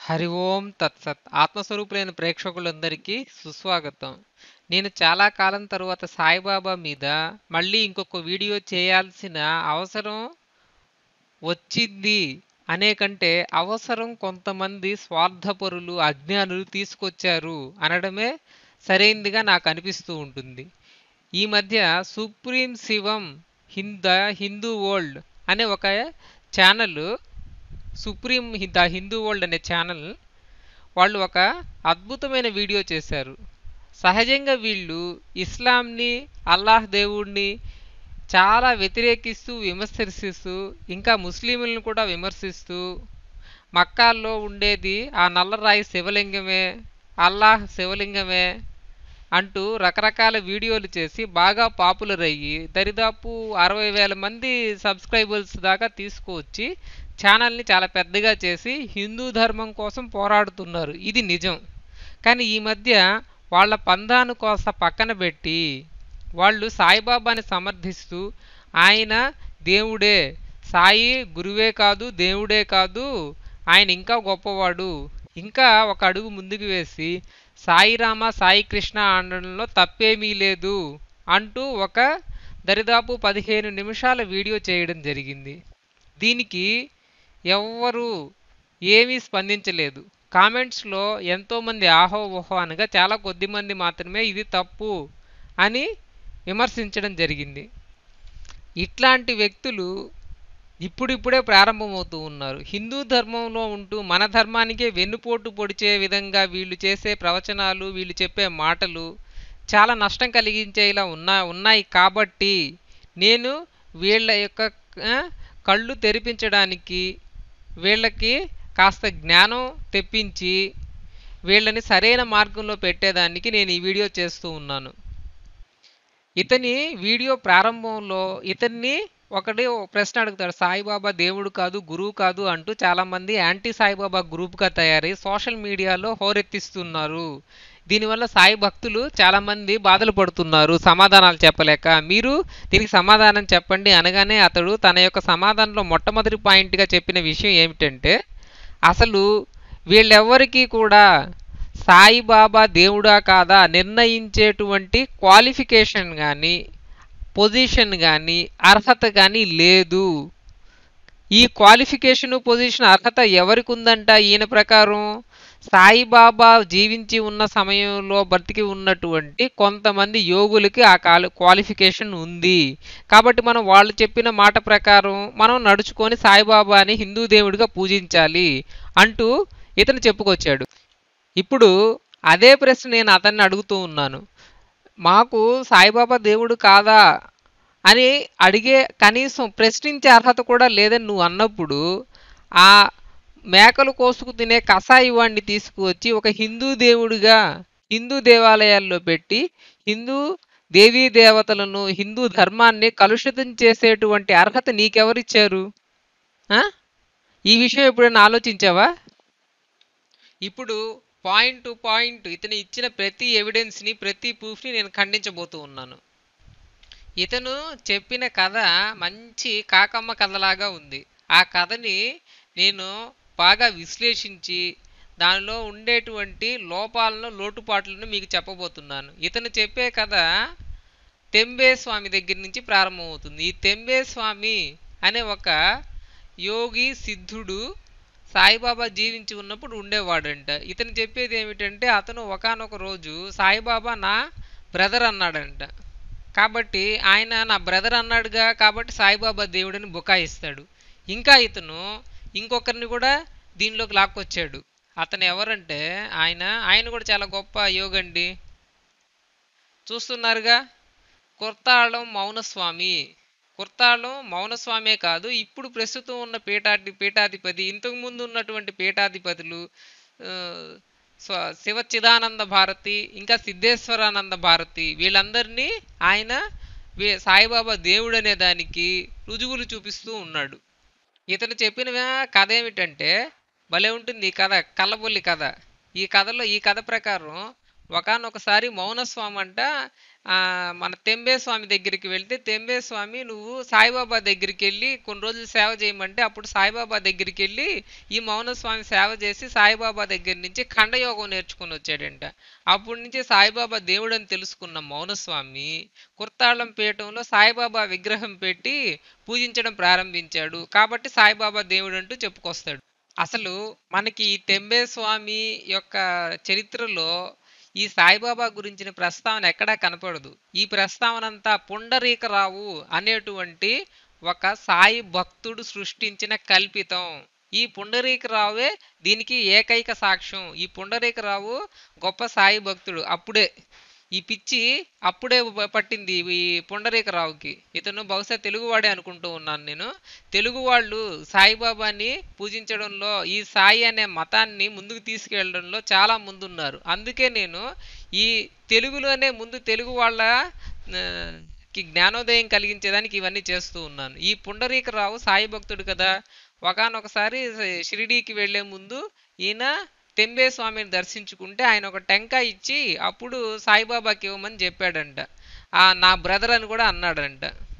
హరి ఓం తత్సత్ ఆత్మస్వరూపులైన ప్రేక్షకులందరికీ సుస్వాగతం నేను చాలా కాలం తరువాత సాయిబాబా మీద మళ్ళీ ఇంకొక వీడియో చేయాల్సిన అవసరం వచ్చింది అనే కంటే అవసరం కొంతమంది స్వార్థపరులు అజ్ఞానులు తీసుకొచ్చారు అనడమే సరైందిగా నాకు అనిపిస్తూ ఉంటుంది ఈ మధ్య సుప్రీం శివం హింద హిందూ వరల్డ్ అనే ఒక ఛానల్ సుప్రీం హి- ద హిందూ వరల్డ్ అనే ఛానల్ వాళ్ళు ఒక అద్భుతమైన వీడియో చేశారు సహజంగా వీళ్ళు ఇస్లాంని అల్లాహ్ దేవుడిని చాలా వ్యతిరేకిస్తూ విమర్శిస్తూ ఇంకా ముస్లింలను కూడా విమర్శిస్తూ మక్కాల్లో ఉండేది ఆ నల్లరాయి శివలింగమే అల్లాహ్ శివలింగమే అంటూ రకరకాల వీడియోలు చేసి బాగా పాపులర్ అయ్యి దరిదాపు అరవై వేల మంది సబ్స్క్రైబర్స్ దాకా తీసుకువచ్చి ఛానల్ని చాలా పెద్దగా చేసి హిందూ ధర్మం కోసం పోరాడుతున్నారు ఇది నిజం కానీ ఈ మధ్య వాళ్ళ పందాను కోస పక్కన పెట్టి వాళ్ళు సాయిబాబాని సమర్థిస్తూ ఆయన దేవుడే సాయి గురువే కాదు దేవుడే కాదు ఆయన ఇంకా గొప్పవాడు ఇంకా ఒక అడుగు ముందుకు వేసి సాయిరామ సాయి కృష్ణ అనడంలో తప్పేమీ లేదు అంటూ ఒక దరిదాపు పదిహేను నిమిషాల వీడియో చేయడం జరిగింది దీనికి ఎవ్వరు ఏమీ స్పందించలేదు కామెంట్స్లో ఎంతోమంది ఆహో ఓహో అనగా చాలా కొద్ది మంది మాత్రమే ఇది తప్పు అని విమర్శించడం జరిగింది ఇట్లాంటి వ్యక్తులు ఇప్పుడిప్పుడే ప్రారంభమవుతూ ఉన్నారు హిందూ ధర్మంలో ఉంటూ మన ధర్మానికే వెన్నుపోటు పొడిచే విధంగా వీళ్ళు చేసే ప్రవచనాలు వీళ్ళు చెప్పే మాటలు చాలా నష్టం కలిగించేలా ఉన్నా ఉన్నాయి కాబట్టి నేను వీళ్ళ యొక్క ఆ, కళ్ళు తెరిపించడానికి వీళ్ళకి కాస్త జ్ఞానం తెప్పించి వీళ్ళని సరైన మార్గంలో పెట్టేదానికి నేను ఈ వీడియో చేస్తూ ఉన్నాను ఇతని వీడియో ప్రారంభంలో ఇతన్ని ఒకటి ఓ ప్రశ్న అడుగుతాడు సాయిబాబా దేవుడు కాదు గురువు కాదు అంటూ చాలామంది యాంటీ సాయిబాబా గ్రూప్గా తయారై సోషల్ మీడియాలో హోరెత్తిస్తున్నారు దీనివల్ల సాయి భక్తులు చాలామంది బాధలు పడుతున్నారు సమాధానాలు చెప్పలేక మీరు దీనికి సమాధానం చెప్పండి అనగానే అతడు తన యొక్క సమాధానంలో మొట్టమొదటి పాయింట్గా చెప్పిన విషయం ఏమిటంటే అసలు వీళ్ళెవ్వరికీ కూడా సాయిబాబా దేవుడా కాదా నిర్ణయించేటువంటి క్వాలిఫికేషన్ కానీ పొజిషన్ కానీ అర్హత కానీ లేదు ఈ క్వాలిఫికేషన్ పొజిషన్ అర్హత ఎవరికి ఉందంట ఈయన ప్రకారం సాయిబాబా జీవించి ఉన్న సమయంలో బ్రతికి ఉన్నటువంటి కొంతమంది యోగులకి ఆ కాలి క్వాలిఫికేషన్ ఉంది కాబట్టి మనం వాళ్ళు చెప్పిన మాట ప్రకారం మనం నడుచుకొని సాయిబాబాని హిందూ దేవుడిగా పూజించాలి అంటూ ఇతను చెప్పుకొచ్చాడు ఇప్పుడు అదే ప్రశ్న నేను అతన్ని అడుగుతూ ఉన్నాను మాకు సాయిబాబా దేవుడు కాదా అని అడిగే కనీసం ప్రశ్నించే అర్హత కూడా లేదని నువ్వు అన్నప్పుడు ఆ మేకలు కోసుకు తినే కషాయి వాడిని తీసుకువచ్చి ఒక హిందూ దేవుడిగా హిందూ దేవాలయాల్లో పెట్టి హిందూ దేవీ దేవతలను హిందూ ధర్మాన్ని కలుషితం చేసేటువంటి అర్హత నీకెవరిచ్చారు ఆ? ఈ విషయం ఎప్పుడైనా ఆలోచించావా ఇప్పుడు పాయింట్ టు పాయింట్ ఇతను ఇచ్చిన ప్రతి ఎవిడెన్స్ని ప్రతి ప్రూఫ్ని నేను ఖండించబోతూ ఉన్నాను ఇతను చెప్పిన కథ మంచి కాకమ్మ కథలాగా ఉంది ఆ కథని నేను బాగా విశ్లేషించి దానిలో ఉండేటువంటి లోపాలను లోటుపాట్లను మీకు చెప్పబోతున్నాను ఇతను చెప్పే కథ తెంబే స్వామి దగ్గర నుంచి ప్రారంభమవుతుంది ఈ తెంబే స్వామి అనే ఒక యోగి సిద్ధుడు సాయిబాబా జీవించి ఉన్నప్పుడు ఉండేవాడంట ఇతను చెప్పేది ఏమిటంటే అతను ఒకానొక రోజు సాయిబాబా నా బ్రదర్ అన్నాడంట కాబట్టి ఆయన నా బ్రదర్ అన్నాడుగా కాబట్టి సాయిబాబా దేవుడిని బుకాయిస్తాడు ఇంకా ఇతను ఇంకొకరిని కూడా దీనిలోకి లాక్కొచ్చాడు అతను ఎవరంటే ఆయన ఆయన కూడా చాలా గొప్ప యోగండి చూస్తున్నారుగా కుర్తాళం మౌనస్వామి కుర్తాళం మౌనస్వామే కాదు ఇప్పుడు ప్రస్తుతం ఉన్న పీఠాధి పీఠాధిపతి ఇంతకు ముందు ఉన్నటువంటి పీఠాధిపతులు ఆ, స్వ- శివ చిదానంద భారతి ఇంకా సిద్ధేశ్వరానంద భారతి వీళ్ళందరినీ ఆయన వీ- సాయిబాబా దేవుడు అనే దానికి రుజువులు చూపిస్తూ ఉన్నాడు ఇతను చెప్పిన కథ ఏమిటంటే భలే ఉంటుంది ఈ కథ కళ్ళబొల్లి కథ ఈ కథలో ఈ కథ ప్రకారం ఒకానొకసారి మౌనస్వామి అంట ఆ, మన తెంబే స్వామి దగ్గరికి వెళ్తే తెంబే స్వామి నువ్వు సాయిబాబా దగ్గరికి వెళ్ళి కొన్ని రోజులు సేవ చేయమంటే అప్పుడు సాయిబాబా దగ్గరికి వెళ్ళి ఈ మౌనస్వామి సేవ చేసి సాయిబాబా దగ్గర నుంచి ఖండయోగం నేర్చుకుని వచ్చాడంట అప్పటి నుంచి సాయిబాబా దేవుడని తెలుసుకున్న మౌనస్వామి కుర్తాళం పీఠంలో సాయిబాబా విగ్రహం పెట్టి పూజించడం ప్రారంభించాడు కాబట్టి సాయిబాబా దేవుడు అంటూ చెప్పుకొస్తాడు అసలు మనకి ఈ తెంబే స్వామి యొక్క చరిత్రలో ఈ సాయిబాబా గురించిన ప్రస్తావన ఎక్కడా కనపడదు ఈ ప్రస్తావన అంతా పుండరీకరావు అనేటువంటి ఒక సాయి భక్తుడు సృష్టించిన కల్పితం ఈ పుండరీకరావే దీనికి ఏకైక సాక్ష్యం ఈ పుండరీకరావు గొప్ప సాయి భక్తుడు అప్పుడే ఈ పిచ్చి అప్పుడే ప- పట్టింది ఈ పుండరీకరావుకి ఇతను బహుశా తెలుగువాడే అనుకుంటూ ఉన్నాను నేను తెలుగు వాళ్ళు సాయిబాబాని పూజించడంలో ఈ సాయి అనే మతాన్ని ముందుకు తీసుకెళ్ళడంలో చాలా ముందున్నారు అందుకే నేను ఈ తెలుగులోనే ముందు తెలుగు వాళ్ళ ఆ, కి జ్ఞానోదయం కలిగించేదానికి ఇవన్నీ చేస్తూ ఉన్నాను ఈ పుండరీకరావు సాయి భక్తుడు కదా ఒకానొకసారి షిరిడీకి వెళ్లే ముందు ఈయన తెంబే స్వామిని దర్శించుకుంటే ఆయన ఒక టెంకాయ ఇచ్చి అప్పుడు సాయిబాబాకి ఇవ్వమని చెప్పాడంట ఆ నా బ్రదర్ అని కూడా అన్నాడంట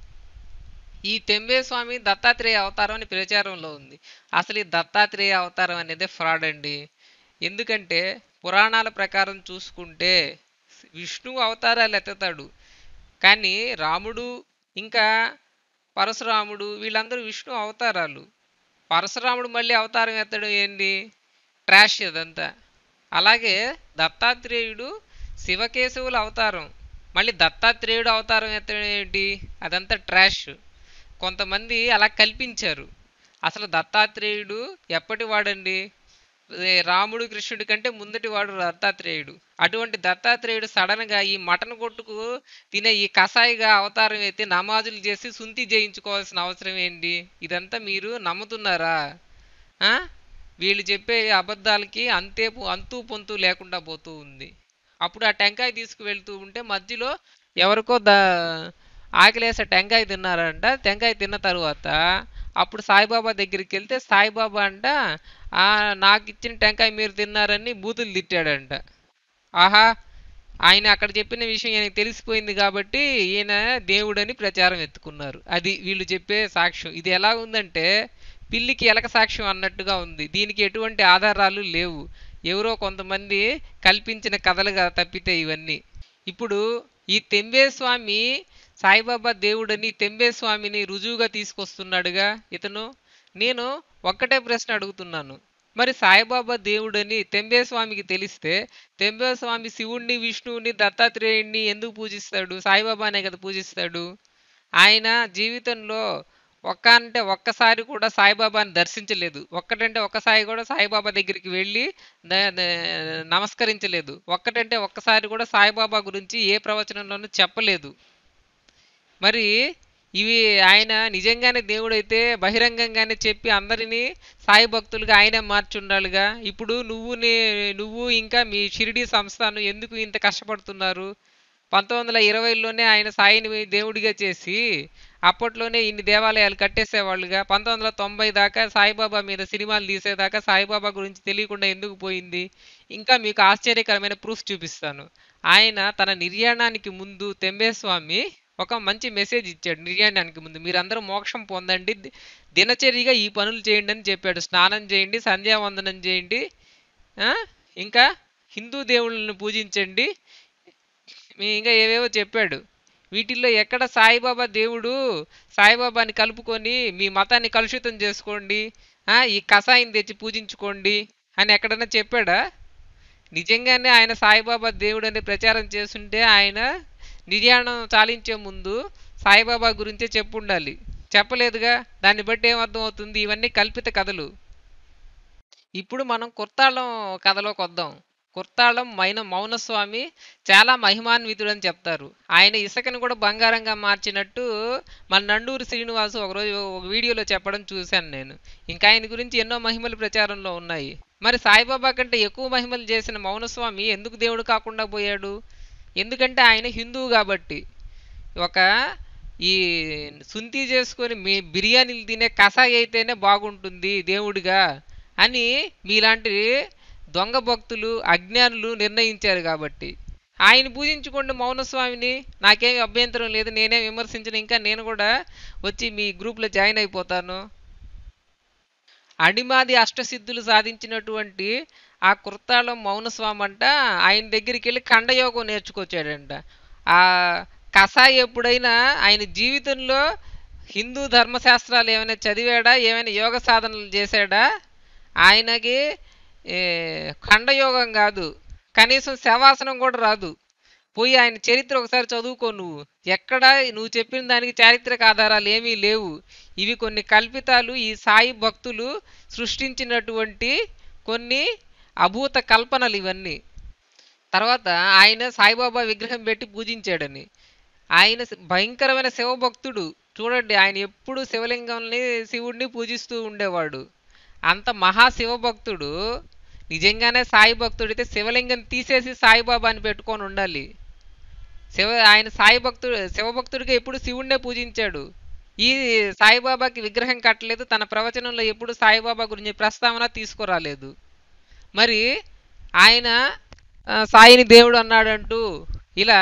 ఈ తెంబే స్వామి దత్తాత్రేయ అవతారం అని ప్రచారంలో ఉంది అసలు ఈ దత్తాత్రేయ అవతారం అనేది ఫ్రాడ్ అండి ఎందుకంటే పురాణాల ప్రకారం చూసుకుంటే విష్ణువు అవతారాలు ఎత్తుతాడు కానీ రాముడు ఇంకా పరశురాముడు వీళ్ళందరూ విష్ణు అవతారాలు పరశురాముడు మళ్ళీ అవతారం ఎత్తడం ఏంటి ట్రాష్ అదంతా అలాగే దత్తాత్రేయుడు శివకేశవుల అవతారం మళ్ళీ దత్తాత్రేయుడు అవతారం ఎత్తడం ఏంటి అదంతా ట్రాష్ కొంతమంది అలా కల్పించారు అసలు దత్తాత్రేయుడు ఎప్పటి వాడండి ఏ రాముడు కృష్ణుడి కంటే ముందటి వాడు దత్తాత్రేయుడు అటువంటి దత్తాత్రేయుడు సడన్ గా ఈ మటన్ కొట్టుకు తినే ఈ కషాయిగా అవతారం ఎత్తి నమాజులు చేసి సుంతి చేయించుకోవాల్సిన అవసరం ఏంటి ఇదంతా మీరు నమ్ముతున్నారా ఆ? వీళ్ళు చెప్పే అబద్ధాలకి అంతే పొ- అంతు పొంతు లేకుండా పోతూ ఉంది అప్పుడు ఆ టెంకాయ తీసుకువెళ్తూ ఉంటే మధ్యలో ఎవరికో ద ఆకలేసే టెంకాయ తిన్నారంట టెంకాయ తిన్న తర్వాత అప్పుడు సాయిబాబా దగ్గరికి వెళ్తే సాయిబాబా అంట "ఆ, నాకు ఇచ్చిన టెంకాయ మీరు తిన్నారని బూతులు తిట్టాడంట ఆహా ఆయన అక్కడ చెప్పిన విషయం ఈయనకి తెలిసిపోయింది కాబట్టి ఈయన దేవుడని ప్రచారం ఎత్తుకున్నారు అది వీళ్ళు చెప్పే సాక్ష్యం ఇది ఎలా ఉందంటే పిల్లికి ఎలక సాక్ష్యం అన్నట్టుగా ఉంది దీనికి ఎటువంటి ఆధారాలు లేవు ఎవరో కొంతమంది కల్పించిన కథలుగా తప్పితే ఇవన్నీ ఇప్పుడు ఈ తెంబే స్వామి సాయిబాబా దేవుడని తెంబే స్వామిని రుజువుగా తీసుకొస్తున్నాడుగా ఇతను నేను ఒక్కటే ప్రశ్న అడుగుతున్నాను మరి సాయిబాబా దేవుడని తెంబే స్వామికి తెలిస్తే తెంబే స్వామి శివుణ్ణి విష్ణువుని దత్తాత్రేయుణ్ణి ఎందుకు పూజిస్తాడు సాయిబాబానే కదా పూజిస్తాడు ఆయన జీవితంలో ఒక్క అంటే ఒక్కసారి కూడా సాయిబాబాని దర్శించలేదు ఒక్కటంటే ఒక్కసారి కూడా సాయిబాబా దగ్గరికి వెళ్ళి ద- ద- నమస్కరించలేదు ఒక్కటంటే ఒక్కసారి కూడా సాయిబాబా గురించి ఏ ప్రవచనంలోనూ చెప్పలేదు మరి ఇవి ఆయన నిజంగానే దేవుడైతే బహిరంగంగానే చెప్పి అందరినీ సాయి భక్తులుగా ఆయనే మార్చి ఉండాలిగా ఇప్పుడు నువ్వు నే- నువ్వు ఇంకా మీ షిరిడి సంస్థను ఎందుకు ఇంత కష్టపడుతున్నారు పంతొమ్మిది వందల ఇరవైలోనే ఆయన సాయిని దేవుడిగా చేసి అప్పట్లోనే ఇన్ని దేవాలయాలు కట్టేసేవాళ్ళుగా పంతొమ్మిది వందల తొంభై దాకా సాయిబాబా మీద సినిమాలు తీసేదాకా సాయిబాబా గురించి తెలియకుండా ఎందుకు పోయింది ఇంకా మీకు ఆశ్చర్యకరమైన ప్రూఫ్ చూపిస్తాను ఆయన తన నిర్యాణానికి ముందు తెంబేస్వామి ఒక మంచి మెసేజ్ ఇచ్చాడు నిర్యాణానికి ముందు మీరందరూ మోక్షం పొందండి ది- దినచర్యగా ఈ పనులు చేయండి అని చెప్పాడు స్నానం చేయండి సంధ్యావందనం చేయండి ఆ? ఇంకా హిందూ దేవుళ్ళని పూజించండి మీ ఇంకా ఏవేవో చెప్పాడు వీటిల్లో ఎక్కడ సాయిబాబా దేవుడు సాయిబాబాని కలుపుకొని మీ మతాన్ని కలుషితం చేసుకోండి ఆ, ఈ కషాయం తెచ్చి పూజించుకోండి అని ఎక్కడన్నా చెప్పాడా నిజంగానే ఆయన సాయిబాబా దేవుడు అని ప్రచారం చేస్తుంటే ఆయన నిర్యాణం చాలించే ముందు సాయిబాబా గురించే చెప్పుండాలి చెప్పలేదుగా దాన్ని బట్టి ఏమర్థం అవుతుంది ఇవన్నీ కల్పిత కథలు ఇప్పుడు మనం కుర్తాళం కథలోకి వద్దాం కుర్తాళం మైన మౌనస్వామి చాలా మహిమాన్వితుడని చెప్తారు ఆయన ఇసుకను కూడా బంగారంగా మార్చినట్టు మన నండూరు శ్రీనివాసు ఒకరోజు ఒక వీడియోలో చెప్పడం చూశాను నేను ఇంకా ఆయన గురించి ఎన్నో మహిమలు ప్రచారంలో ఉన్నాయి మరి సాయిబాబా కంటే ఎక్కువ మహిమలు చేసిన మౌనస్వామి ఎందుకు దేవుడు కాకుండా పోయాడు ఎందుకంటే ఆయన హిందువు కాబట్టి ఒక ఈ సుంతి చేసుకొని మీ బిర్యానీలు తినే కషాయి అయితేనే బాగుంటుంది దేవుడిగా అని మీలాంటి దొంగ భక్తులు అజ్ఞానులు నిర్ణయించారు కాబట్టి ఆయన పూజించుకోండి మౌనస్వామిని నాకేం అభ్యంతరం లేదు నేనే విమర్శించిన ఇంకా నేను కూడా వచ్చి మీ గ్రూప్లో జాయిన్ అయిపోతాను అడిమాది అష్టసిద్ధులు సాధించినటువంటి ఆ కృతాళం మౌనస్వామి అంట ఆయన దగ్గరికి వెళ్ళి ఖండయోగం నేర్చుకొచ్చాడంట ఆ కసాయి ఎప్పుడైనా ఆయన జీవితంలో హిందూ ధర్మశాస్త్రాలు ఏమైనా చదివాడా ఏమైనా యోగ సాధనలు చేశాడా ఆయనకి ఏ, ఖండయోగం కాదు కనీసం శవాసనం కూడా రాదు పోయి ఆయన చరిత్ర ఒకసారి చదువుకో నువ్వు ఎక్కడ నువ్వు చెప్పిన దానికి చారిత్రక ఆధారాలు ఏమీ లేవు ఇవి కొన్ని కల్పితాలు ఈ సాయి భక్తులు సృష్టించినటువంటి కొన్ని అభూత కల్పనలు ఇవన్నీ తర్వాత ఆయన సాయిబాబా విగ్రహం పెట్టి పూజించాడని ఆయన శ- భయంకరమైన శివభక్తుడు చూడండి ఆయన ఎప్పుడు శివలింగంని శివుడిని పూజిస్తూ ఉండేవాడు అంత మహా శివభక్తుడు నిజంగానే సాయి భక్తుడైతే శివలింగం తీసేసి సాయిబాబాని పెట్టుకొని ఉండాలి శివ ఆయన సాయి భక్తుడు శివభక్తుడిగా ఎప్పుడు శివుణ్ణే పూజించాడు ఈ సాయిబాబాకి విగ్రహం కట్టలేదు తన ప్రవచనంలో ఎప్పుడు సాయిబాబా గురించి ప్రస్తావన తీసుకురాలేదు మరి ఆయన ఆ, సాయిని దేవుడు అన్నాడంటూ ఇలా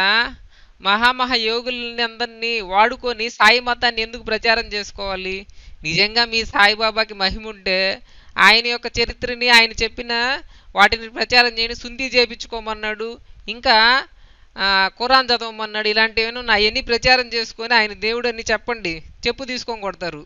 మహామహా యోగులని అందరినీ వాడుకొని సాయి మతాన్ని ఎందుకు ప్రచారం చేసుకోవాలి నిజంగా మీ సాయిబాబాకి మహిమ ఉంటే ఆయన యొక్క చరిత్రని ఆయన చెప్పిన వాటిని ప్రచారం చేయని సుంది చేపించుకోమన్నాడు ఇంకా ఆ, ఖురాన్ చదవమన్నాడు ఇలాంటివి అవన్నీ ప్రచారం చేసుకొని ఆయన దేవుడు అని చెప్పండి చెప్పు తీసుకొని కొడతారు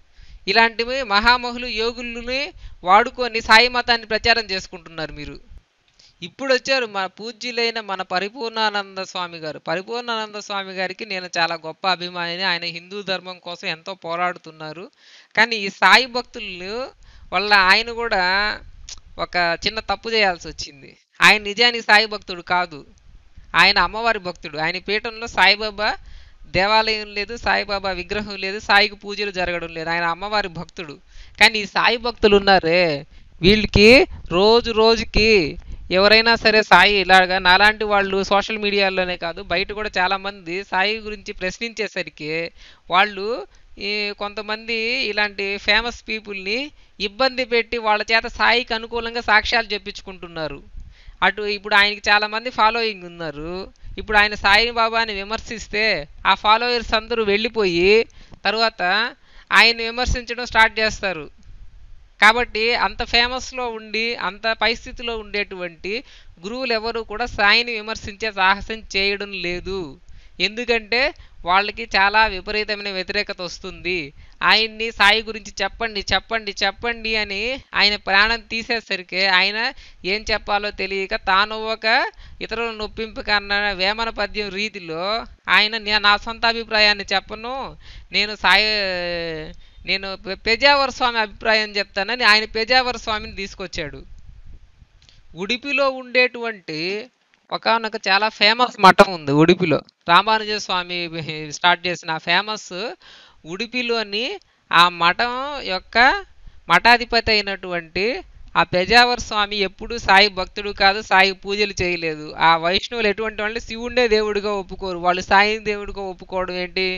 ఇలాంటివి మహామహులు యోగుల్ని వాడుకొని సాయి మతాన్ని ప్రచారం చేసుకుంటున్నారు మీరు ఇప్పుడు వచ్చారు మన పూజ్యులైన మన పరిపూర్ణానంద స్వామి గారు పరిపూర్ణానంద స్వామి గారికి నేను చాలా గొప్ప అభిమానిని ఆయన హిందూ ధర్మం కోసం ఎంతో పోరాడుతున్నారు కానీ ఈ సాయి భక్తులు వల్ల ఆయన కూడా ఒక చిన్న తప్పు చేయాల్సి వచ్చింది ఆయన నిజానికి సాయి భక్తుడు కాదు ఆయన అమ్మవారి భక్తుడు ఆయన పీఠంలో సాయిబాబా దేవాలయం లేదు సాయిబాబా విగ్రహం లేదు సాయికి పూజలు జరగడం లేదు ఆయన అమ్మవారి భక్తుడు కానీ ఈ సాయి భక్తులు ఉన్నారే వీళ్ళకి రోజు రోజుకి ఎవరైనా సరే సాయి ఇలాగా నాలాంటి వాళ్ళు సోషల్ మీడియాలోనే కాదు బయట కూడా చాలా మంది సాయి గురించి ప్రశ్నించేసరికి వాళ్ళు ఈ కొంతమంది ఇలాంటి ఫేమస్ పీపుల్ని ఇబ్బంది పెట్టి వాళ్ళ చేత సాయికి అనుకూలంగా సాక్ష్యాలు చెప్పించుకుంటున్నారు అటు ఇప్పుడు ఆయనకి చాలా మంది ఫాలోయింగ్ ఉన్నారు ఇప్పుడు ఆయన సాయి బాబాని విమర్శిస్తే ఆ ఫాలోయర్స్ అందరూ వెళ్ళిపోయి తర్వాత ఆయన విమర్శించడం స్టార్ట్ చేస్తారు కాబట్టి అంత ఫేమస్లో ఉండి అంత పరిస్థితిలో ఉండేటువంటి గురువులు ఎవరు కూడా సాయిని విమర్శించే సాహసం చేయడం లేదు ఎందుకంటే వాళ్ళకి చాలా విపరీతమైన వ్యతిరేకత వస్తుంది ఆయన్ని సాయి గురించి చెప్పండి చెప్పండి చెప్పండి అని ఆయన ప్రాణం తీసేసరికి ఆయన ఏం చెప్పాలో తెలియక తాను ఒక ఇతరుల నొప్పింపు కన్నా వేమన పద్యం రీతిలో ఆయన నే- నా సొంత అభిప్రాయాన్ని చెప్పను నేను సాయి నేను పె- పెజావర స్వామి అభిప్రాయం చెప్తానని ఆయన పెజావర స్వామిని తీసుకొచ్చాడు ఉడిపిలో ఉండేటువంటి ఒకానొక చాలా ఫేమస్ మఠం ఉంది ఉడిపిలో రామానుజ స్వామి స్టార్ట్ చేసిన ఆ ఫేమస్ ఉడిపిలోని ఆ మఠం యొక్క మఠాధిపతి అయినటువంటి ఆ పెజావర్ స్వామి ఎప్పుడు సాయి భక్తుడు కాదు సాయి పూజలు చేయలేదు ఆ వైష్ణవులు ఎటువంటి వాళ్ళు శివుడే దేవుడిగా ఒప్పుకోరు వాళ్ళు సాయి దేవుడిగా ఒప్పుకోవడం ఏంటి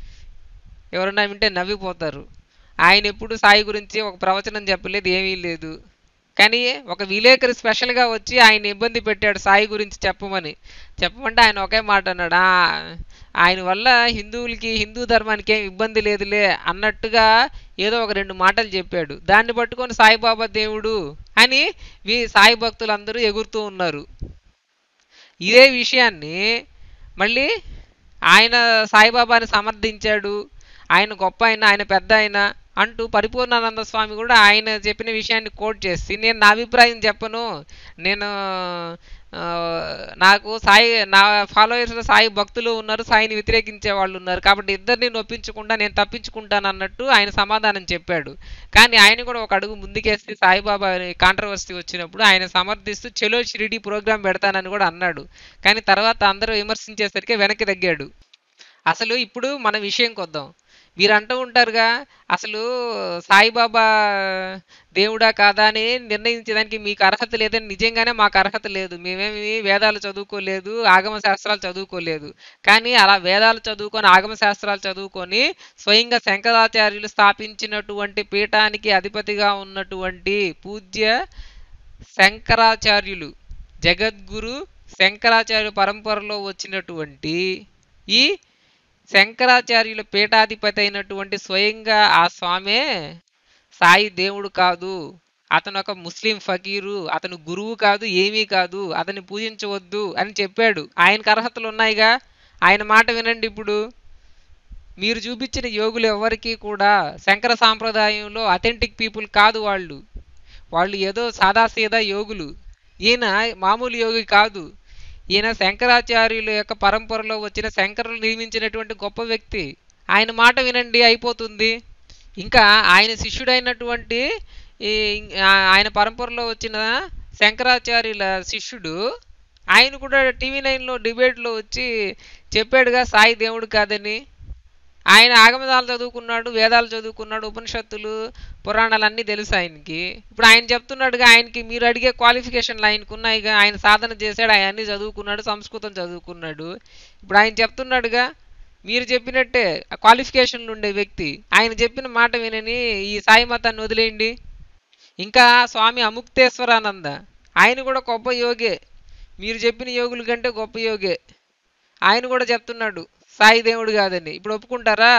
ఎవరన్నా వింటే నవ్విపోతారు ఆయన ఎప్పుడు సాయి గురించి ఒక ప్రవచనం చెప్పలేదు ఏమీ లేదు కానీ ఒక విలేకరి స్పెషల్గా వచ్చి ఆయన ఇబ్బంది పెట్టాడు సాయి గురించి చెప్పమని చెప్పమంటే ఆయన ఒకే మాట అన్నాడు "ఆ, ఆయన వల్ల హిందువులకి హిందూ ధర్మానికి ఏం ఇబ్బంది లేదులే అన్నట్టుగా ఏదో ఒక రెండు మాటలు చెప్పాడు దాన్ని పట్టుకొని సాయిబాబా దేవుడు అని వీ సాయి భక్తులందరూ ఎగురుతూ ఉన్నారు ఇదే విషయాన్ని మళ్ళీ ఆయన సాయిబాబాని సమర్థించాడు ఆయన గొప్ప ఆయన ఆయన పెద్ద ఆయన అంటూ పరిపూర్ణానంద స్వామి కూడా ఆయన చెప్పిన విషయాన్ని కోట్ చేసి నేను నా అభిప్రాయం చెప్పను నేను ఆ, నాకు సాయి నా ఫాలోయర్స్ సాయి భక్తులు ఉన్నారు సాయిని వ్యతిరేకించే వాళ్ళు ఉన్నారు కాబట్టి ఇద్దరిని నొప్పించకుండా నేను తప్పించుకుంటాను అన్నట్టు ఆయన సమాధానం చెప్పాడు కానీ ఆయన కూడా ఒక అడుగు ముందుకేసి సాయిబాబా కాంట్రవర్సీ వచ్చినప్పుడు ఆయన సమర్థిస్తూ చెలో షిరిడి ప్రోగ్రాం పెడతానని కూడా అన్నాడు కానీ తర్వాత అందరూ విమర్శించేసరికి వెనక్కి తగ్గాడు అసలు ఇప్పుడు మన విషయం కొద్దాం మీరు అంటూ ఉంటారుగా అసలు సాయిబాబా దేవుడా కాదా అని నిర్ణయించడానికి మీకు అర్హత లేదని నిజంగానే మాకు అర్హత లేదు మేమేమి వేదాలు చదువుకోలేదు ఆగమ శాస్త్రాలు చదువుకోలేదు కానీ అలా వేదాలు చదువుకొని ఆగమ శాస్త్రాలు చదువుకొని స్వయంగా శంకరాచార్యులు స్థాపించినటువంటి పీఠానికి అధిపతిగా ఉన్నటువంటి పూజ్య శంకరాచార్యులు జగద్గురు శంకరాచార్య పరంపరలో వచ్చినటువంటి ఈ శంకరాచార్యుల పీఠాధిపతి అయినటువంటి స్వయంగా ఆ స్వామే సాయి దేవుడు కాదు అతను ఒక ముస్లిం ఫకీరు అతను గురువు కాదు ఏమీ కాదు అతన్ని పూజించవద్దు అని చెప్పాడు ఆయనకు అర్హతలు ఉన్నాయిగా ఆయన మాట వినండి ఇప్పుడు మీరు చూపించిన యోగులు ఎవరికి కూడా శంకర సాంప్రదాయంలో అథెంటిక్ పీపుల్ కాదు వాళ్ళు వాళ్ళు ఏదో సాదాసీదా యోగులు ఈయన మామూలు యోగి కాదు ఈయన శంకరాచార్యుల యొక్క పరంపరలో వచ్చిన శంకరులు నియమించినటువంటి గొప్ప వ్యక్తి ఆయన మాట వినండి అయిపోతుంది ఇంకా ఆయన శిష్యుడైనటువంటి ఈ ఆ- ఆయన పరంపరలో వచ్చిన శంకరాచార్యుల శిష్యుడు ఆయన కూడా టీవీ నైన్లో డిబేట్లో వచ్చి చెప్పాడుగా సాయి దేవుడు కాదని ఆయన ఆగమదాలు చదువుకున్నాడు వేదాలు చదువుకున్నాడు ఉపనిషత్తులు పురాణాలు అన్నీ తెలుసు ఆయనకి ఇప్పుడు ఆయన చెప్తున్నాడుగా ఆయనకి మీరు అడిగే క్వాలిఫికేషన్లు ఆయనకు ఉన్నాయిగా ఆయన సాధన చేశాడు ఆయన అన్ని చదువుకున్నాడు సంస్కృతం చదువుకున్నాడు ఇప్పుడు ఆయన చెప్తున్నాడుగా మీరు చెప్పినట్టే ఆ క్వాలిఫికేషన్లు ఉండే వ్యక్తి ఆయన చెప్పిన మాట వినని ఈ సాయి మతాన్ని వదిలేయండి ఇంకా స్వామి అముక్తేశ్వరానంద ఆయన కూడా గొప్ప యోగే మీరు చెప్పిన యోగుల కంటే గొప్ప యోగే ఆయన కూడా చెప్తున్నాడు సాయి దేవుడు కాదని ఇప్పుడు ఒప్పుకుంటారా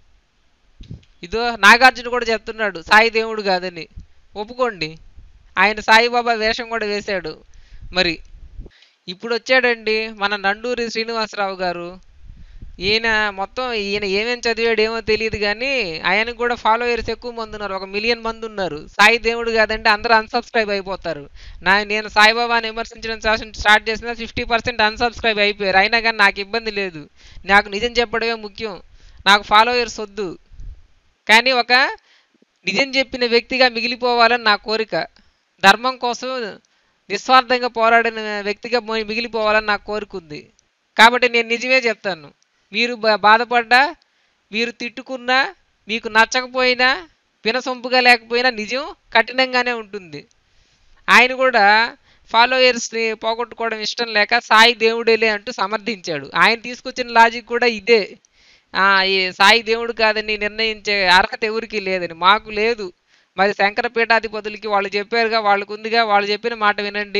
ఇదో నాగార్జున కూడా చెప్తున్నాడు సాయి దేవుడు కాదని ఒప్పుకోండి ఆయన సాయిబాబా వేషం కూడా వేశాడు మరి ఇప్పుడు వచ్చాడండి మన నండూరి శ్రీనివాసరావు గారు ఈయన మొత్తం ఈయన ఏమేం చదివాడు ఏమో తెలియదు కానీ ఆయనకు కూడా ఫాలోయర్స్ ఎక్కువ మంది ఉన్నారు ఒక మిలియన్ మంది ఉన్నారు సాయి దేవుడు కాదంటే అందరూ అన్సబ్స్క్రైబ్ అయిపోతారు నా నేను సాయిబాబాని విమర్శించడం శాసన స్టార్ట్ చేసిన ఫిఫ్టీ పర్సెంట్ అన్సబ్స్క్రైబ్ అయిపోయారు అయినా కానీ నాకు ఇబ్బంది లేదు నాకు నిజం చెప్పడమే ముఖ్యం నాకు ఫాలోయర్స్ వద్దు కానీ ఒక నిజం చెప్పిన వ్యక్తిగా మిగిలిపోవాలని నా కోరిక ధర్మం కోసం నిస్వార్థంగా పోరాడిన వ్యక్తిగా మొ- మిగిలిపోవాలని నా కోరిక ఉంది కాబట్టి నేను నిజమే చెప్తాను మీరు బా- బాధపడ్డా మీరు తిట్టుకున్నా మీకు నచ్చకపోయినా వినసొంపుగా లేకపోయినా నిజం కఠినంగానే ఉంటుంది ఆయన కూడా ఫాలోయర్స్ని పోగొట్టుకోవడం ఇష్టం లేక సాయి దేవుడేలే అంటూ సమర్థించాడు ఆయన తీసుకొచ్చిన లాజిక్ కూడా ఇదే ఆ, ఈ సాయి దేవుడు కాదని నిర్ణయించే అర్హత ఎవరికి లేదని మాకు లేదు మరి శంకర పీఠాధిపతులకి వాళ్ళు చెప్పారుగా వాళ్ళకు ఉందిగా వాళ్ళు చెప్పిన మాట వినండి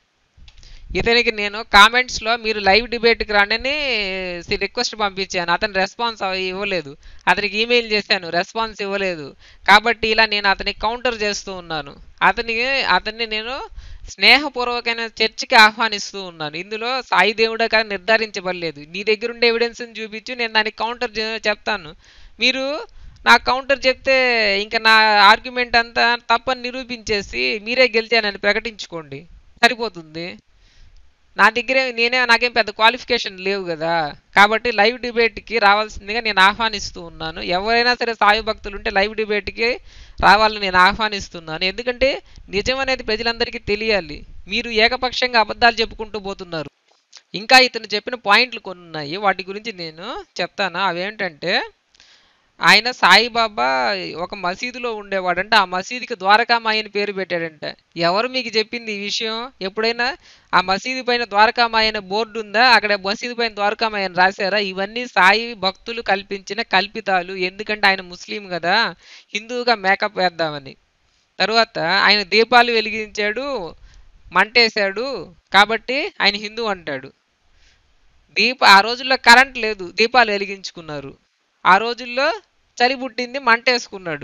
ఇతనికి నేను కామెంట్స్లో మీరు లైవ్ డిబేట్కి రండి రిక్వెస్ట్ పంపించాను అతను రెస్పాన్స్ ఇవ్వలేదు అతనికి ఈమెయిల్ చేశాను రెస్పాన్స్ ఇవ్వలేదు కాబట్టి ఇలా నేను అతనికి కౌంటర్ చేస్తూ ఉన్నాను అతనికి అతన్ని నేను స్నేహపూర్వకమైన చర్చకి ఆహ్వానిస్తూ ఉన్నాను ఇందులో సాయి దేవుడే కానీ నిర్ధారించబడలేదు నీ దగ్గర ఉండే ఎవిడెన్స్ని చూపించు నేను దానికి కౌంటర్ చెప్తాను మీరు నా కౌంటర్ చెప్తే ఇంకా నా ఆర్గ్యుమెంట్ అంతా తప్పని నిరూపించేసి మీరే గెలిచానని ప్రకటించుకోండి సరిపోతుంది నా దగ్గరే నేనే నాకేం పెద్ద క్వాలిఫికేషన్ లేవు కదా కాబట్టి లైవ్ డిబేట్కి రావాల్సిందిగా నేను ఆహ్వానిస్తూ ఉన్నాను ఎవరైనా సరే సాయి భక్తులు ఉంటే లైవ్ డిబేట్కి రావాలని నేను ఆహ్వానిస్తున్నాను ఎందుకంటే నిజం అనేది ప్రజలందరికీ తెలియాలి మీరు ఏకపక్షంగా అబద్ధాలు చెప్పుకుంటూ పోతున్నారు ఇంకా ఇతను చెప్పిన పాయింట్లు కొన్ని ఉన్నాయి వాటి గురించి నేను చెప్తాను అవేంటంటే ఆయన సాయిబాబా ఒక మసీదులో ఉండేవాడంట ఆ మసీదుకి ద్వారకామాయి అని పేరు పెట్టాడంట ఎవరు మీకు చెప్పింది ఈ విషయం ఎప్పుడైనా ఆ మసీదు పైన ద్వారకామాయి అనే బోర్డు ఉందా అక్కడ మసీదు పైన ద్వారకామాయి అని రాశారా ఇవన్నీ సాయి భక్తులు కల్పించిన కల్పితాలు ఎందుకంటే ఆయన ముస్లిం కదా హిందువుగా మేకప్ వేద్దామని తర్వాత ఆయన దీపాలు వెలిగించాడు మంటేశాడు కాబట్టి ఆయన హిందూ అంటాడు దీప ఆ రోజుల్లో కరెంట్ లేదు దీపాలు వెలిగించుకున్నారు ఆ రోజుల్లో చలి పుట్టింది మంటేసుకున్నాడు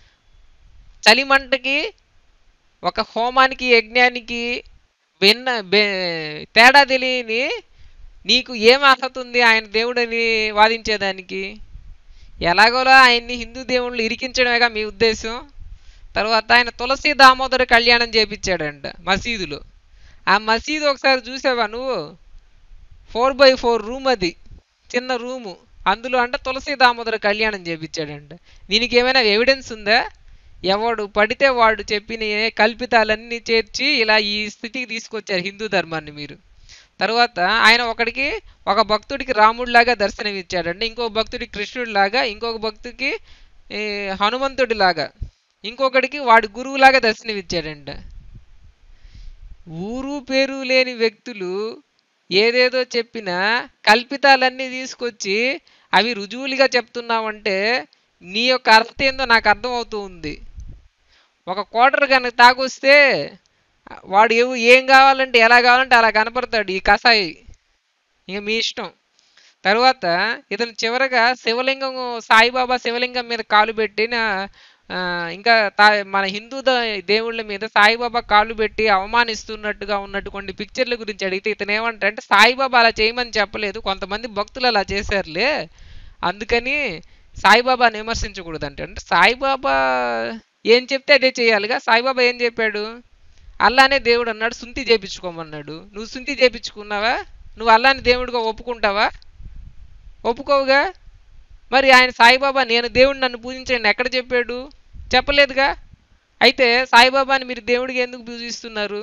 చలి మంటకి ఒక హోమానికి యజ్ఞానికి భిన్న బే- తేడా తెలియని నీకు ఏం అర్హత ఉంది ఆయన దేవుడని వాదించేదానికి ఎలాగోలా ఆయన్ని హిందూ దేవుళ్ళు ఇరికించడమేగా మీ ఉద్దేశం తర్వాత ఆయన తులసి దామోదర కళ్యాణం చేపించాడంట మసీదులో ఆ మసీదు ఒకసారి చూసావా నువ్వు ఫోర్ బై ఫోర్ రూమ్ అది చిన్న రూము అందులో అంటే తులసి దామోదర కళ్యాణం చేపించాడంట దీనికి ఏమైనా ఎవిడెన్స్ ఉందా ఎవడు పడితే వాడు చెప్పిన ఏ కల్పితాలన్నీ చేర్చి ఇలా ఈ స్థితికి తీసుకొచ్చారు హిందూ ధర్మాన్ని మీరు తర్వాత ఆయన ఒకడికి ఒక భక్తుడికి రాముడిలాగా దర్శనమిచ్చాడండి ఇంకో భక్తుడికి కృష్ణుడిలాగా ఇంకొక భక్తుడికి ఈ, హనుమంతుడిలాగా ఇంకొకడికి వాడి గురువులాగా దర్శనమిచ్చాడంట ఊరు పేరు లేని వ్యక్తులు ఏదేదో చెప్పినా కల్పితాలన్నీ తీసుకొచ్చి అవి రుజువులుగా చెప్తున్నావంటే నీ యొక్క అర్థం ఏందో నాకు అర్థమవుతూ ఉంది ఒక క్వార్టర్ కనుక తాగొస్తే వాడు ఏవు- ఏం కావాలంటే ఎలా కావాలంటే అలా కనపడతాడు ఈ కసాయి ఇక మీ ఇష్టం తర్వాత ఇతను చివరగా శివలింగం సాయిబాబా శివలింగం మీద కాలు పెట్టిన ఆ, ఇంకా తా మన హిందూ ద- దేవుళ్ళ మీద సాయిబాబా కాళ్ళు పెట్టి అవమానిస్తున్నట్టుగా ఉన్నట్టు కొన్ని పిక్చర్ల గురించి అడిగితే ఇతను ఏమంటాడు అంటే సాయిబాబా అలా చేయమని చెప్పలేదు కొంతమంది భక్తులు అలా చేశారులే అందుకని సాయిబాబాని విమర్శించకూడదు అంటే అంటే సాయిబాబా ఏం చెప్తే అదే చేయాలిగా సాయిబాబా ఏం చెప్పాడు అల్లానే దేవుడు అన్నాడు సుంతి చేపించుకోమన్నాడు నువ్వు సుంతి చేపించుకున్నావా నువ్వు అల్లాని దేవుడిగా ఒప్పుకుంటావా ఒప్పుకోవుగా మరి ఆయన సాయిబాబా నేను దేవుడు నన్ను పూజించండి ఎక్కడ చెప్పాడు చెప్పలేదుగా అయితే సాయిబాబాని మీరు దేవుడిగా ఎందుకు పూజిస్తున్నారు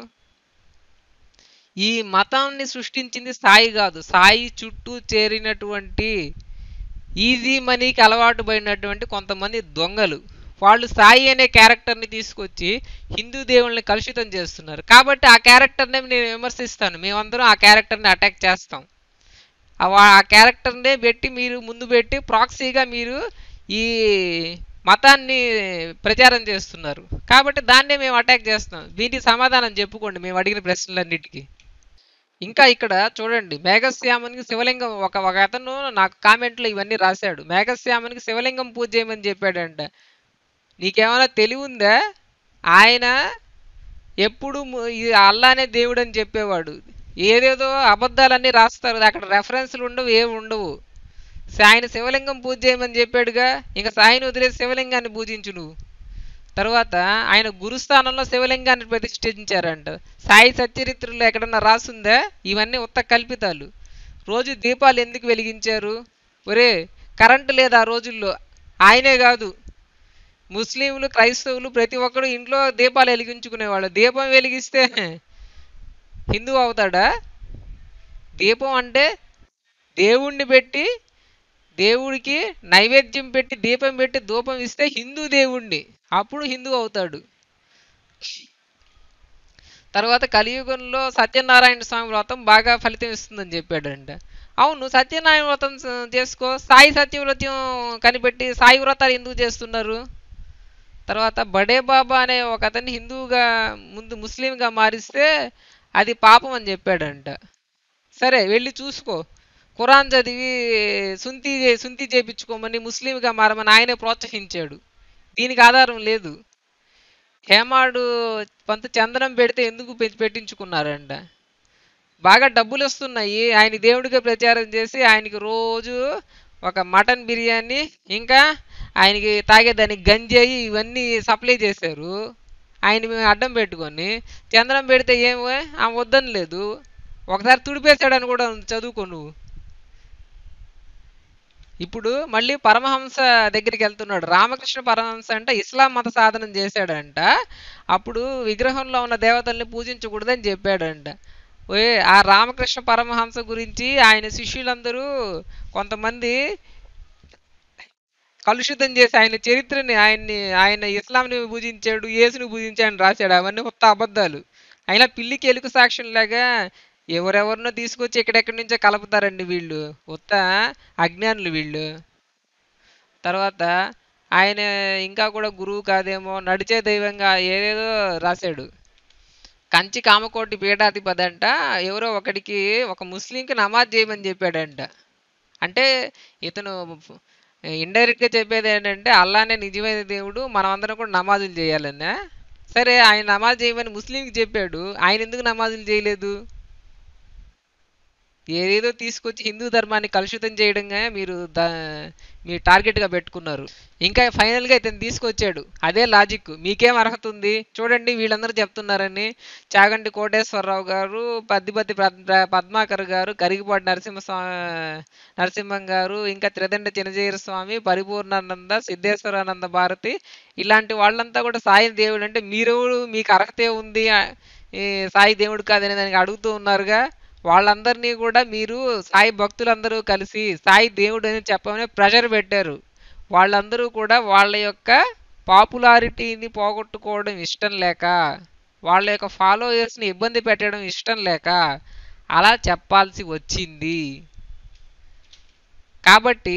ఈ మతాన్ని సృష్టించింది సాయి కాదు సాయి చుట్టూ చేరినటువంటి ఈజీ మనీకి అలవాటు పడినటువంటి కొంతమంది దొంగలు వాళ్ళు సాయి అనే క్యారెక్టర్ని తీసుకొచ్చి హిందూ దేవుళ్ళని కలుషితం చేస్తున్నారు కాబట్టి ఆ క్యారెక్టర్ని నేను విమర్శిస్తాను మేమందరం ఆ క్యారెక్టర్ని అటాక్ చేస్తాం ఆ వా- ఆ క్యారెక్టర్నే పెట్టి మీరు ముందు పెట్టి ప్రాక్సీగా మీరు ఈ మతాన్ని ప్రచారం చేస్తున్నారు కాబట్టి దాన్నే మేము అటాక్ చేస్తాం దీనికి సమాధానం చెప్పుకోండి మేము అడిగిన ప్రశ్నలన్నిటికీ ఇంకా ఇక్కడ చూడండి మేఘశ్యామునికి శివలింగం ఒక ఒక అతను నాకు కామెంట్లో ఇవన్నీ రాశాడు మేఘశ్యామునికి శివలింగం పూజ చేయమని చెప్పాడంట నీకేమైనా తెలివి ఉందా ఆయన ఎప్పుడు ము- ఈ అల్లానే దేవుడు అని చెప్పేవాడు ఏదేదో అబద్ధాలన్నీ రాస్తారు అక్కడ రెఫరెన్స్లు ఉండవు ఏమి ఉండవు ఆయన శివలింగం పూజ చేయమని చెప్పాడుగా ఇంకా సాయిని వదిలేసి శివలింగాన్ని పూజించు నువ్వు తర్వాత ఆయన గురుస్థానంలో శివలింగాన్ని ప్రతిష్ఠించారంట సాయి సచ్చరిత్రలో ఎక్కడన్నా రాసుందా ఇవన్నీ ఉత్త కల్పితాలు రోజు దీపాలు ఎందుకు వెలిగించారు ఒరే కరెంటు లేదు ఆ రోజుల్లో ఆయనే కాదు ముస్లింలు క్రైస్తవులు ప్రతి ఒక్కడు ఇంట్లో దీపాలు వెలిగించుకునేవాళ్ళు దీపం వెలిగిస్తే హిందూ అవుతాడా దీపం అంటే దేవుణ్ణి పెట్టి దేవుడికి నైవేద్యం పెట్టి దీపం పెట్టి ధూపం ఇస్తే హిందూ దేవుణ్ణి అప్పుడు హిందూ అవుతాడు తర్వాత కలియుగంలో సత్యనారాయణ స్వామి వ్రతం బాగా ఫలితం ఇస్తుందని చెప్పాడంట అవును సత్యనారాయణ వ్రతం స- చేసుకో సాయి సత్యవ్రతం కనిపెట్టి సాయి వ్రతాలు ఎందుకు చేస్తున్నారు తర్వాత బడే బాబా అనే ఒక అతన్ని హిందువుగా ముందు ముస్లింగా మారిస్తే అది పాపం అని చెప్పాడంట సరే వెళ్ళి చూసుకో ఖురాన్ చదివి సుంతి చే- సుంతి చేపించుకోమని ముస్లింగా మారమని ఆయనే ప్రోత్సహించాడు దీనికి ఆధారం లేదు హేమాడు పంత చందనం పెడితే ఎందుకు పె- పెట్టించుకున్నారంట బాగా డబ్బులు వస్తున్నాయి ఆయన దేవుడిగా ప్రచారం చేసి ఆయనకి రోజు ఒక మటన్ బిర్యానీ ఇంకా ఆయనకి తాగేదానికి గంజాయి ఇవన్నీ సప్లై చేశారు ఆయన మేము అడ్డం పెట్టుకొని చందనం పెడితే ఏమో ఆమె వద్దని లేదు ఒకసారి తుడిపేశాడని కూడా చదువుకో నువ్వు ఇప్పుడు మళ్ళీ పరమహంస దగ్గరికి వెళ్తున్నాడు రామకృష్ణ పరమహంస అంటే ఇస్లాం మత సాధనం చేశాడంట అప్పుడు విగ్రహంలో ఉన్న దేవతల్ని పూజించకూడదని చెప్పాడంట ఓయ్ ఆ రామకృష్ణ పరమహంస గురించి ఆయన శిష్యులందరూ కొంతమంది కలుషితం చేసి ఆయన చరిత్రని ఆయన్ని ఆయన ఇస్లాంని పూజించాడు యేసుని పూజించాడని రాశాడు అవన్నీ కొత్త అబద్ధాలు అయినా పిల్లికి ఎలుక సాక్ష్యం లాగా ఎవరెవరినో తీసుకొచ్చి ఎక్కడెక్కడి నుంచో కలుపుతారండి వీళ్ళు ఉత్త అజ్ఞానులు వీళ్ళు తర్వాత ఆయన ఇంకా కూడా గురువు కాదేమో నడిచే దైవంగా ఏదేదో రాశాడు కంచి కామకోటి పీఠాధిపతి అంట ఎవరో ఒకడికి ఒక ముస్లింకి నమాజ్ చేయమని చెప్పాడంట అంటే ఇతను ఇండైరెక్ట్గా చెప్పేది ఏంటంటే అల్లానే నిజమైన దేవుడు మనం అందరం కూడా నమాజులు చేయాలన్నా సరే ఆయన నమాజ్ చేయమని ముస్లింకి చెప్పాడు ఆయన ఎందుకు నమాజులు చేయలేదు ఏదేదో తీసుకొచ్చి హిందూ ధర్మాన్ని కలుషితం చేయడంగా మీరు దా మీ టార్గెట్గా పెట్టుకున్నారు ఇంకా ఫైనల్గా ఇతను తీసుకొచ్చాడు అదే లాజిక్ మీకేం అర్హత ఉంది చూడండి వీళ్ళందరూ చెప్తున్నారని చాగంటి కోటేశ్వరరావు గారు పద్దిపత్తి పద్- పద్మాకర్ గారు గరిగిపాటి నరసింహస్వామి నరసింహం గారు ఇంకా త్రిదండ చినజీర స్వామి పరిపూర్ణానంద సిద్ధేశ్వరానంద భారతి ఇలాంటి వాళ్ళంతా కూడా సాయి దేవుడు అంటే మీరు మీకు అర్హతే ఉంది ఆ, ఈ సాయి దేవుడు కాదనే దానికి అడుగుతూ ఉన్నారుగా వాళ్ళందరినీ కూడా మీరు సాయి భక్తులందరూ కలిసి సాయి దేవుడు అని చెప్పమని ప్రెషర్ పెట్టారు వాళ్ళందరూ కూడా వాళ్ళ యొక్క పాపులారిటీని పోగొట్టుకోవడం ఇష్టం లేక వాళ్ళ యొక్క ఫాలోయర్స్ని ఇబ్బంది పెట్టడం ఇష్టం లేక అలా చెప్పాల్సి వచ్చింది కాబట్టి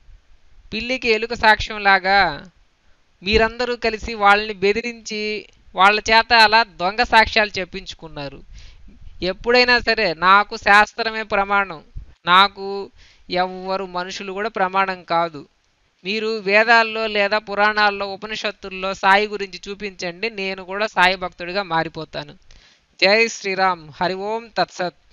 పిల్లికి ఎలుక సాక్ష్యం లాగా మీరందరూ కలిసి వాళ్ళని బెదిరించి వాళ్ళ చేత అలా దొంగ సాక్ష్యాలు చెప్పించుకున్నారు ఎప్పుడైనా సరే నాకు శాస్త్రమే ప్రమాణం నాకు ఎవ్వరు మనుషులు కూడా ప్రమాణం కాదు మీరు వేదాల్లో లేదా పురాణాల్లో ఉపనిషత్తుల్లో సాయి గురించి చూపించండి నేను కూడా సాయి భక్తుడిగా మారిపోతాను జై శ్రీరామ్ హరి ఓం తత్సత్